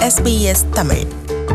SBS Tamil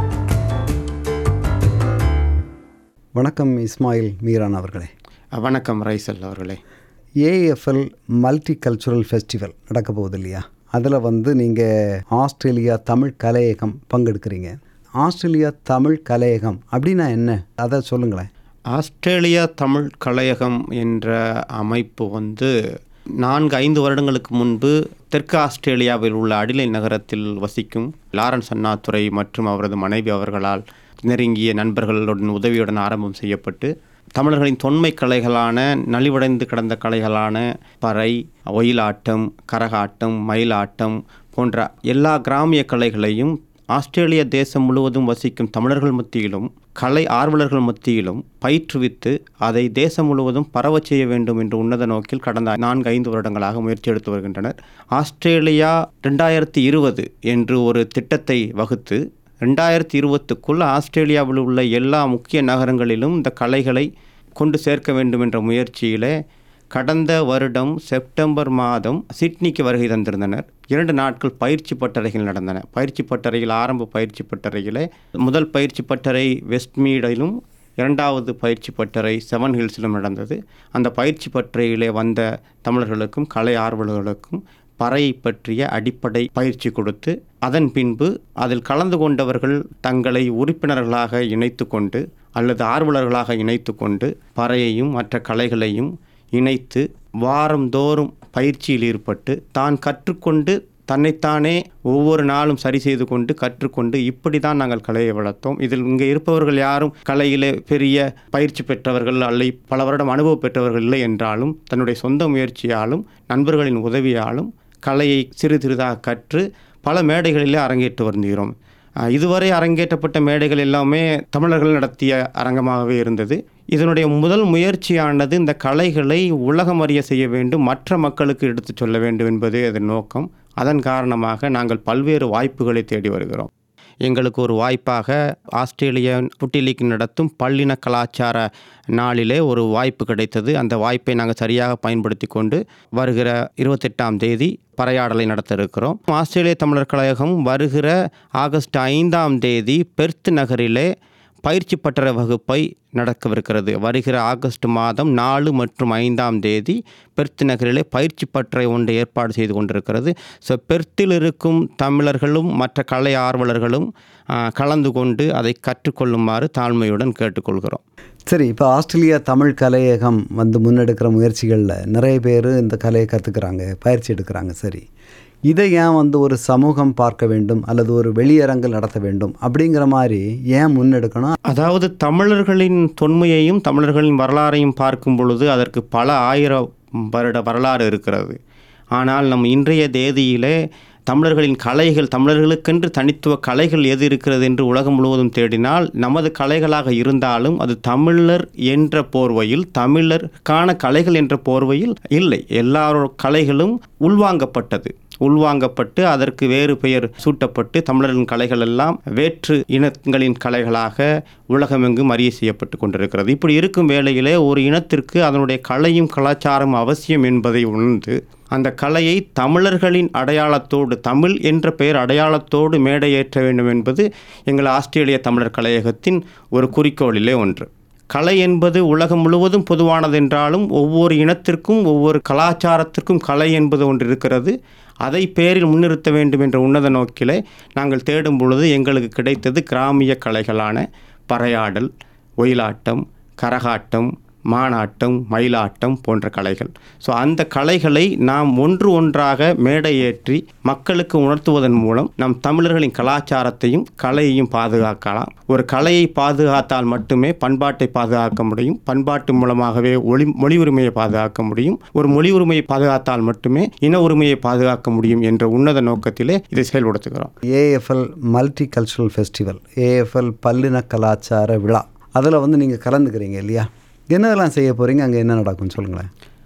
வணக்கம் இஸ்மாயில் மீரான் அவர்களே வணக்கம் ரைசல் அவர்களே ஏஎஃப்எல் மல்டி கல்ச்சுரல் ஃபெஸ்டிவல் நடக்க போகுது இல்லையா அதில் வந்து நீங்கள் ஆஸ்திரேலியா தமிழ் கலையகம் பங்கெடுக்கிறீங்க ஆஸ்திரேலியா தமிழ் கலையகம் அப்படின்னா என்ன அதை சொல்லுங்களேன் ஆஸ்திரேலியா தமிழ் கலையகம் என்ற அமைப்பு வந்து நான்கு ஐந்து வருடங்களுக்கு முன்பு தெற்கு ஆஸ்திரேலியாவில் உள்ள அடிலை நகரத்தில் வசிக்கும் லாரன்ஸ் அண்ணாதுரை மற்றும் அவரது மனைவி அவர்களால் நெருங்கிய நண்பர்களுடன் உதவியுடன் ஆரம்பம் செய்யப்பட்டு தமிழர்களின் தொன்மை கலைகளான நலிவடைந்து கிடந்த கலைகளான பறை ஒயிலாட்டம் கரகாட்டம் மயிலாட்டம் போன்ற எல்லா கிராமிய கலைகளையும் ஆஸ்திரேலிய தேசம் முழுவதும் வசிக்கும் தமிழர்கள் மத்தியிலும் கலை ஆர்வலர்கள் மத்தியிலும் பயிற்றுவித்து அதை தேசம் முழுவதும் பரவச் செய்ய வேண்டும் என்ற உன்னத நோக்கில் கடந்த நான்கு ஐந்து வருடங்களாக முயற்சி எடுத்து வருகின்றனர் ஆஸ்திரேலியா ரெண்டாயிரத்தி இருபது என்று ஒரு திட்டத்தை வகுத்து ரெண்டாயிரத்தி இருபத்துக்குள் ஆஸ்திரேலியாவில் உள்ள எல்லா முக்கிய நகரங்களிலும் இந்த கலைகளை கொண்டு சேர்க்க வேண்டும் என்ற முயற்சியிலே கடந்த வருடம் செப்டம்பர் மாதம் சிட்னிக்கு வருகை தந்திருந்தனர் இரண்டு நாட்கள் பயிற்சி பட்டறைகள் நடந்தன பயிற்சி பட்டறையில் ஆரம்ப பயிற்சி பட்டறையிலே முதல் பயிற்சி பட்டறை வெஸ்ட்மீடிலும் இரண்டாவது பயிற்சி பட்டறை செவன் ஹில்ஸிலும் நடந்தது அந்த பயிற்சி பட்டறையிலே வந்த தமிழர்களுக்கும் கலை ஆர்வலர்களுக்கும் பறையை பற்றிய அடிப்படை பயிற்சி கொடுத்து அதன் பின்பு அதில் கலந்து கொண்டவர்கள் தங்களை உறுப்பினர்களாக இணைத்து கொண்டு அல்லது ஆர்வலர்களாக இணைத்து கொண்டு பறையையும் மற்ற கலைகளையும் இணைத்து வாரந்தோறும் பயிற்சியில் ஈடுபட்டு தான் கற்றுக்கொண்டு தன்னைத்தானே ஒவ்வொரு நாளும் சரி செய்து கொண்டு கற்றுக்கொண்டு இப்படி தான் நாங்கள் கலையை வளர்த்தோம் இதில் இங்கே இருப்பவர்கள் யாரும் கலையிலே பெரிய பயிற்சி பெற்றவர்கள் அல்ல பல வருடம் அனுபவம் பெற்றவர்கள் இல்லை என்றாலும் தன்னுடைய சொந்த முயற்சியாலும் நண்பர்களின் உதவியாலும் கலையை சிறு சிறிதாக கற்று பல மேடைகளிலே அரங்கேற்று வருகிறோம் அஹ் இதுவரை அரங்கேற்றப்பட்ட மேடைகள் எல்லாமே தமிழர்கள் நடத்திய அரங்கமாகவே இருந்தது இதனுடைய முதல் முயற்சியானது இந்த கலைகளை உலகம் அறிய செய்ய வேண்டும் மற்ற மக்களுக்கு எடுத்துச் சொல்ல வேண்டும் என்பதே அதன் நோக்கம் அதன் காரணமாக நாங்கள் பல்வேறு வாய்ப்புகளை தேடி வருகிறோம் எங்களுக்கு ஒரு வாய்ப்பாக ஆஸ்திரேலிய புட்டி லீக் நடத்தும் பல்லின கலாச்சார நாளிலே ஒரு வாய்ப்பு கிடைத்தது அந்த வாய்ப்பை நாங்கள் சரியாக பயன்படுத்தி கொண்டு வருகிற இருபத்தெட்டாம் தேதி பறையாடலை நடத்த இருக்கிறோம் ஆஸ்திரேலிய தமிழர் கழகம் வருகிற ஆகஸ்ட் ஐந்தாம் தேதி பெர்த் நகரிலே பயிற்சி பட்டறை வகுப்பை நடக்கவிருக்கிறது வருகிற ஆகஸ்ட் மாதம் நாலு மற்றும் ஐந்தாம் தேதி பெர்த் நகரிலே பயிற்சி பட்டறை ஒன்று ஏற்பாடு செய்து கொண்டிருக்கிறது ஸோ பெர்த்தில் இருக்கும் தமிழர்களும் மற்ற கலை ஆர்வலர்களும் ஆ, கலந்து கொண்டு அதை கற்றுக்கொள்ளுமாறு தாழ்மையுடன் கேட்டுக்கொள்கிறோம் சரி இப்போ ஆஸ்திரேலியா தமிழ் கலையகம் வந்து முன்னெடுக்கிற முயற்சிகளில் நிறைய பேர் இந்த கலையை கற்றுக்குறாங்க பயிற்சி எடுக்கிறாங்க சரி இதை ஏன் வந்து ஒரு சமூகம் பார்க்க வேண்டும் அல்லது ஒரு வெளியரங்கில் நடத்த வேண்டும் அப்படிங்கிற மாதிரி ஏன் முன்னெடுக்கணும் அதாவது தமிழர்களின் தொன்மையையும் தமிழர்களின் வரலாறையும் பார்க்கும் பொழுது அதற்கு பல ஆயிரம் வருட வரலாறு இருக்கிறது ஆனால் நம் இன்றைய தேதியிலே தமிழர்களின் கலைகள் தமிழர்களுக்கென்று தனித்துவ கலைகள் எது இருக்கிறது என்று உலகம் முழுவதும் தேடினால் நமது கலைகளாக இருந்தாலும் அது தமிழர் என்ற போர்வையில் தமிழருக்கான கலைகள் என்ற போர்வையில் இல்லை எல்லா கலைகளும் உள்வாங்கப்பட்டது உள்வாங்கப்பட்டு அதற்கு வேறு பெயர் சூட்டப்பட்டு தமிழரின் கலைகள் எல்லாம் வேற்று இனங்களின் கலைகளாக உலகமெங்கும் அறிய செய்யப்பட்டு கொண்டிருக்கிறது இப்படி இருக்கும் வேளையிலே ஒரு இனத்திற்கு அதனுடைய கலையும் கலாச்சாரம் அவசியம் என்பதை உணர்ந்து அந்த கலையை தமிழர்களின் அடையாளத்தோடு தமிழ் என்ற பெயர் அடையாளத்தோடு மேடையேற்ற வேண்டும் என்பது எங்கள் ஆஸ்திரேலிய தமிழர் கலையகத்தின் ஒரு குறிக்கோளிலே ஒன்று கலை என்பது உலகம் முழுவதும் பொதுவானது என்றாலும் ஒவ்வொரு இனத்திற்கும் ஒவ்வொரு கலாச்சாரத்திற்கும் கலை என்பது ஒன்று இருக்கிறது அதை பேரில் முன்னிறுத்த வேண்டும் என்ற உன்னத நோக்கிலே நாங்கள் தேடும் பொழுது எங்களுக்கு கிடைத்தது கிராமிய கலைகளான பறையாடல் ஒயிலாட்டம் கரகாட்டம் மானாட்டம் மயிலாட்டம் போன்ற கலைகள் ஸோ அந்த கலைகளை நாம் ஒன்று ஒன்றாக மேடையேற்றி மக்களுக்கு உணர்த்துவதன் மூலம் நம் தமிழர்களின் கலாச்சாரத்தையும் கலையையும் பாதுகாக்கலாம் ஒரு கலையை பாதுகாத்தால் மட்டுமே பண்பாட்டை பாதுகாக்க முடியும் பண்பாட்டு மூலமாகவே ஒளி மொழி உரிமையை பாதுகாக்க முடியும் ஒரு மொழி உரிமையை பாதுகாத்தால் மட்டுமே இன உரிமையை பாதுகாக்க முடியும் என்ற உன்னத நோக்கத்திலே இதை செயல்படுத்துகிறோம் AFL multicultural festival AFL பல்லின கலாச்சார விழா அதில் வந்து நீங்கள் கலந்துக்கிறீங்க இல்லையா என்னதெல்லாம் செய்ய போகிறீங்க அங்கே என்ன நடக்கும்னு சொல்லுங்களேன்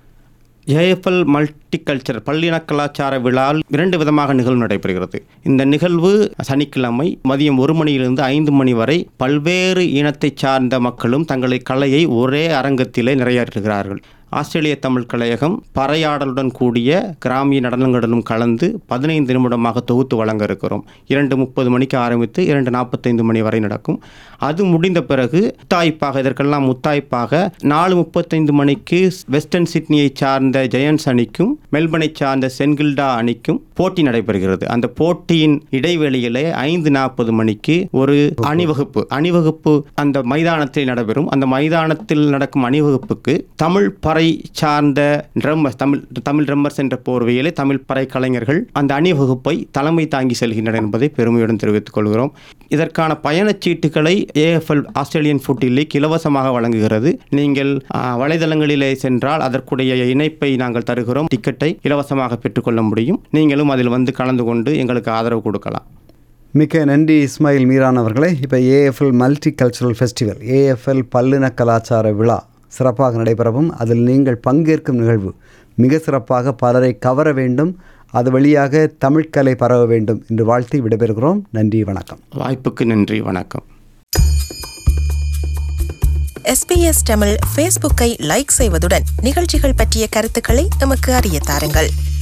ஏஎஃப்எல் மல்டி கல்ச்சர் பல்லின கலாச்சார விழாவில் இரண்டு விதமாக நிகழ்வு நடைபெறுகிறது இந்த நிகழ்வு சனிக்கிழமை மதியம் ஒரு மணியிலிருந்து ஐந்து மணி வரை பல்வேறு இனத்தைச் சார்ந்த மக்களும் தங்களை கலையை ஒரே அரங்கத்திலே நிறைவேற்றுகிறார்கள் ஆஸ்திரேலிய தமிழ் கலையகம் பறையாடலுடன் கூடிய கிராமிய நடனங்களுடனும் கலந்து பதினைந்து நிமிடமாக தொகுத்து வழங்க இருக்கிறோம் இரண்டு முப்பது மணிக்கு ஆரம்பித்து இரண்டு நாற்பத்தைந்து மணி வரை நடக்கும் அது முடிந்த பிறகு முத்தாய்ப்பாக இதற்கெல்லாம் முத்தாய்ப்பாக நாலு முப்பத்தைந்து மணிக்கு வெஸ்டர்ன் சிட்னியை சார்ந்த ஜெயன்ஸ் அணிக்கும் மெல்பனை சார்ந்த சென்கில்டா அணிக்கும் போட்டி நடைபெறுகிறது அந்த போட்டியின் இடைவெளியிலே ஐந்து நாற்பது மணிக்கு ஒரு அணிவகுப்பு அணிவகுப்பு அந்த மைதானத்தில் நடைபெறும் அந்த மைதானத்தில் நடக்கும் அணிவகுப்புக்கு தமிழ் பறை சார்ந்த ட்ரம்மர்ஸ் தமிழ் தமிழ் ட்ரம்மர்ஸ் என்ற போர்வையிலே தமிழ் பறை கலைஞர்கள் அந்த அணிவகுப்பை தலைமை தாங்கி செல்கின்றனர் என்பதை பெருமையுடன் தெரிவித்துக் கொள்கிறோம் இதற்கான பயணச்சீட்டுகளை ஏஎஃப்எல் ஆஸ்திரேலியன் ஃபுட் லீக் இலவசமாக வழங்குகிறது நீங்கள் ஆ, வலைதளங்களிலே சென்றால் அதற்குடைய இணைப்பை நாங்கள் தருகிறோம் டிக்கெட்டை இலவசமாக பெற்றுக்கொள்ள முடியும் நீங்களும் அதில் வந்து கலந்து கொண்டு எங்களுக்கு ஆதரவு கொடுக்கலாம் மிக்க நன்றி இஸ்மாயில் மீரான் அவர்களே இப்போ AFL multicultural festival AFL பல்லின கலாச்சார விழா சிறப்பாக நடைபெறவும் அதில் நீங்கள் பங்கேற்கும் நிகழ்வு மிக சிறப்பாக பலரை கவர வேண்டும் அது வழியாக தமிழ்க்கலை பரவ வேண்டும் என்று வாழ்த்தி விடைபெறுகிறோம் நன்றி வணக்கம் வாய்ப்புக்கு நன்றி வணக்கம் எஸ்பிஎஸ் தமிழ் ஃபேஸ்புக்கை லைக் செய்வதுடன் நிகழ்ச்சிகள் பற்றிய கருத்துக்களை எமக்கு அறிய தாருங்கள்